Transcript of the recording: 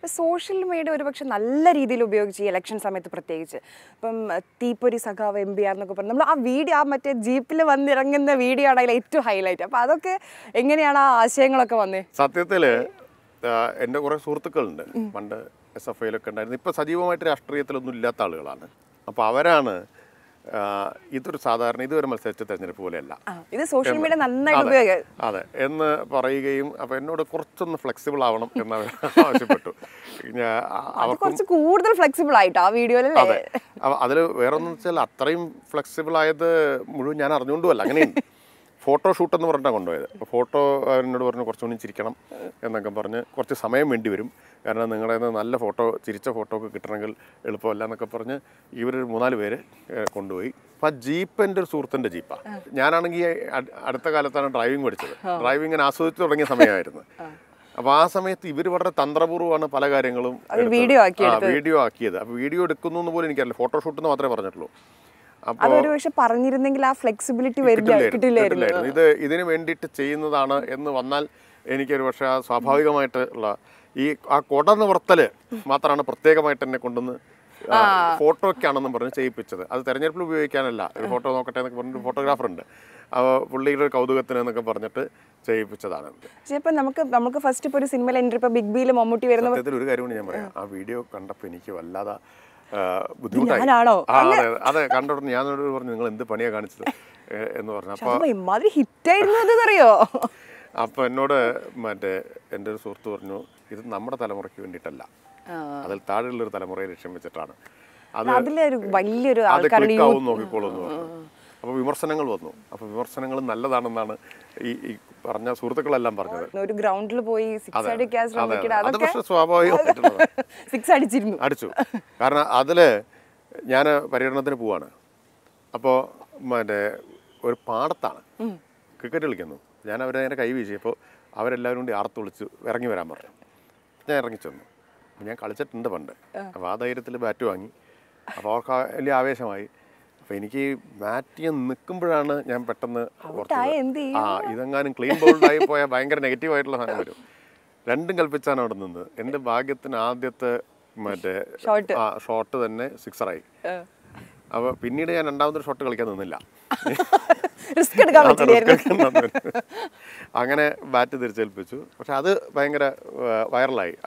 Social media ഒരുപക്ഷെ നല്ല രീതിയിൽ ഉപയോഗിച്ച് ഈ ഇലക്ഷൻ സമയത്ത് പ്രത്യേകിച്ച് ഇപ്പം അഹ്, തീപ്പൊരി സഖാവ് എം ബി ആർ എന്നൊക്കെ പറഞ്ഞു നമ്മൾ ആ വീഡിയോ ആ മറ്റേ ജീപ്പിൽ വന്നിറങ്ങുന്ന വീഡിയോ ആണ് അതിൽ ഏറ്റവും ഹൈലൈറ്റ് അപ്പോൾ അതൊക്കെ എങ്ങനെയാണ് ആ ആശയങ്ങളൊക്കെ വന്നേ സത്യത്തിൽ എൻ്റെ കുറേ സുഹൃത്തുക്കളുണ്ട് പണ്ട് എസ് എഫ് ഐയിലൊക്കെ ഉണ്ടായിരുന്നു ഇപ്പോൾ സജീവമായിട്ട് രാഷ്ട്രീയത്തിലൊന്നും ഇല്ലാത്ത ആളുകളാണ് അപ്പോൾ അവരാണ് ആ, ഇതൊരു സാധാരണ ഇതുവരെ മത്സരിച്ച തെരഞ്ഞെടുപ്പ് പോലെയല്ല ആ, ഇത് സോഷ്യൽ മീഡിയ നന്നായിട്ട് അതെ, ഉപയോഗിക്കുക അതെ എന്ന് പറയുകയും അപ്പോൾ എന്നോട് കുറച്ചൊന്ന് ഫ്ലെക്സിബിൾ ആവണം എന്ന് അവർ ആവശ്യപ്പെട്ടു ഞാൻ അത് അവർക്കും കുറച്ച് കൂടുതൽ ഫ്ലെക്സിബിൾ ആയിട്ടോ ആ വീഡിയോയിലല്ലേ അതെ അതിൽ വേറെ ഒന്നും വെച്ചാൽ അത്രയും ഫ്ലെക്സിബിൾ ആയത് മുഴുവൻ ഞാൻ അറിഞ്ഞുകൊണ്ടുമല്ല അങ്ങനെയുണ്ട് ഫോട്ടോ ഷൂട്ട് എന്ന് പറഞ്ഞിട്ടാണ് കൊണ്ടുപോയത് അപ്പോൾ ഫോട്ടോ എന്നോട് പറഞ്ഞു കുറച്ചുകൂടി ചിരിക്കണം എന്നൊക്കെ പറഞ്ഞ് കുറച്ച് സമയം വേണ്ടി വരും കാരണം നിങ്ങളുടെ കയ്യിൽ നിന്ന് നല്ല ഫോട്ടോ ചിരിച്ച ഫോട്ടോ ഒക്കെ കിട്ടണമെങ്കിൽ എളുപ്പമല്ല എന്നൊക്കെ പറഞ്ഞ് ഇവരൊരു മൂന്നാല് പേര് ഏഹ്, കൊണ്ടുപോയി അപ്പം ആ ജീപ്പ് എൻ്റെ ഒരു സുഹൃത്തിൻ്റെ ജീപ്പാണ് ഞാനാണെങ്കിൽ അട്- അടുത്ത കാലത്താണ് ഡ്രൈവിംഗ് പഠിച്ചത് ഡ്രൈവിംഗ് ഇങ്ങനെ ആസ്വദിച്ച് തുടങ്ങിയ സമയമായിരുന്നു അപ്പോൾ ആ സമയത്ത് ഇവർ വളരെ തന്ത്രപൂർവ്വമാണ് പല കാര്യങ്ങളും അത് എടുത്തത്. വീഡിയോ ആക്കി ആ, വീഡിയോ ആക്കിയത് അപ്പോൾ വീഡിയോ എടുക്കുന്നു എന്ന് പോലും എനിക്കറിയില്ല ഫോട്ടോഷൂട്ട് എന്ന് മാത്രമേ പറഞ്ഞിട്ടുള്ളൂ അപ്പോൾ അതൊരു പക്ഷെ പറഞ്ഞിരുന്നെങ്കിൽ ആ ഫ്ലെക്സിബിലിറ്റി വരില്ല കിട്ടില്ലായിരുന്നു കിട്ടില്ലായിരുന്നു ഇത് ഇതിന് വേണ്ടിയിട്ട് ചെയ്യുന്നതാണ് എന്ന് വന്നാൽ എനിക്കൊരു പക്ഷേ ആ സ്വാഭാവികമായിട്ടുള്ള ഈ ആ കൊട നിവർത്തല് മാത്രമാണ് പ്രത്യേകമായിട്ട് എന്നെ കൊണ്ടുവന്ന് ഫോട്ടോയ്ക്കാണെന്നും പറഞ്ഞ് ചെയ്യിപ്പിച്ചത് അത് തെരഞ്ഞെടുപ്പിൽ ഉപയോഗിക്കാനല്ല ഒരു ഫോട്ടോ നോക്കട്ടെ എന്നൊക്കെ പറഞ്ഞിട്ട് ഫോട്ടോഗ്രാഫർ ഉണ്ട് അപ്പോൾ പുള്ളിയുടെ ഒരു കൗതുകത്തിന് എന്നൊക്കെ പറഞ്ഞിട്ട് ചെയ്യിപ്പിച്ചതാണ് പക്ഷേ ഇപ്പം നമുക്ക് നമുക്ക് ഫസ്റ്റ് ഇപ്പോൾ ഒരു സിനിമയിൽ എൻട്രി ഇപ്പോൾ ബിഗ് ബിയിൽ മമ്മൂട്ടി വരുന്ന സത്യത്തിൽ ഒരു കാര്യം കൂടി ഞാൻ പറയാം ആ വീഡിയോ കണ്ടപ്പോൾ എനിക്ക് വല്ലാതെ ആ, ബുദ്ധിമുട്ടായി ഞാനാണോ? ആ അതെ അതെ കണ്ട ഉടനെ ഞാൻ അവരോട് പറഞ്ഞു നിങ്ങൾ എന്ത് പണിയാ കാണിച്ചത് ഏ, എന്ന് പറഞ്ഞു അപ്പോൾ അപ്പൊ ഇമാതിരി ഹിറ്റായിരുന്നു അതെന്നറിയോ അപ്പോൾ എന്നോട് മറ്റേ എൻ്റെ ഒരു സുഹൃത്ത് പറഞ്ഞു ഇത് നമ്മുടെ തലമുറയ്ക്ക് വേണ്ടിയിട്ടല്ല അതിൽ താഴെയുള്ളൊരു തലമുറയെ ലക്ഷ്യം വെച്ചിട്ടാണ് അത് അതിലൊരു വലിയൊരു അത് ആൾക്കാരുടെ ക്ലിക്ക് ആവും നോക്കിക്കോളൂ എന്ന് പറഞ്ഞു അപ്പോൾ വിമർശനങ്ങൾ വന്നു അപ്പോൾ വിമർശനങ്ങൾ നല്ലതാണെന്നാണ് ഈ ഈ പറഞ്ഞ സുഹൃത്തുക്കളെല്ലാം പറഞ്ഞത് ഒരു ഗ്രൗണ്ടിൽ പോയി സിക്സ് അടിക്കാൻ അതെ ശ്രമിക്കണ അത് അതൊക്കെ പക്ഷേ സ്വാഭാവികമായിട്ടുള്ളത് സിക്സ് അടിച്ചിരുന്നു അടിച്ചു കാരണം അതിൽ ഞാൻ പര്യടനത്തിന് പോവാണ് അപ്പോൾ മറ്റേ ഒരു പാടത്താണ് ക്രിക്കറ്റ് കളിക്കുന്നു ഞാൻ അവരെ അതിൻ്റെ കൈ വീശിയപ്പോൾ അവരെല്ലാവരും കൂടി ആർത്ത് വിളിച്ച് ഇറങ്ങി വരാൻ പറഞ്ഞു ഞാൻ ഇറങ്ങി ചെന്നു അപ്പോൾ ഞാൻ കളിച്ചിട്ടുണ്ട് പണ്ട് അപ്പോൾ ആ ധൈര്യത്തിൽ ബാറ്റ് വാങ്ങി അപ്പോൾ അവർക്ക് ആ വലിയ ആവേശമായി അപ്പോൾ എനിക്ക് ബാറ്റ് ചെയ്യാൻ നിൽക്കുമ്പോഴാണ് ഞാൻ പെട്ടെന്ന് ഔട്ടായ എന്ത് ഓർത്തത്. ആ ഇതെങ്ങാനും ക്ലീൻ ബൗൾഡായി പോയാൽ ഭയങ്കര നെഗറ്റീവ് ആയിട്ടുള്ള സാധനം വരും രണ്ടും കൽപ്പിച്ചാണ് അവിടെ നിന്നത് എൻ്റെ ഭാഗ്യത്തിന് ആദ്യത്തെ മറ്റേ Shot. ആ ഷോട്ട് തന്നെ സിക്സറായി അപ്പോൾ പിന്നീട് ഞാൻ രണ്ടാമതൊരു ഷോട്ട് കളിക്കാൻ നിന്നില്ല റിസ്ക് എടുക്കാൻ അത് പറ്റില്ലായിരുന്നു risk എടുക്കാൻ തന്നില്ല. അങ്ങനെ ബാറ്റ് തിരിച്ചേൽപ്പിച്ചു പക്ഷെ അത് ഭയങ്കര വൈറലായി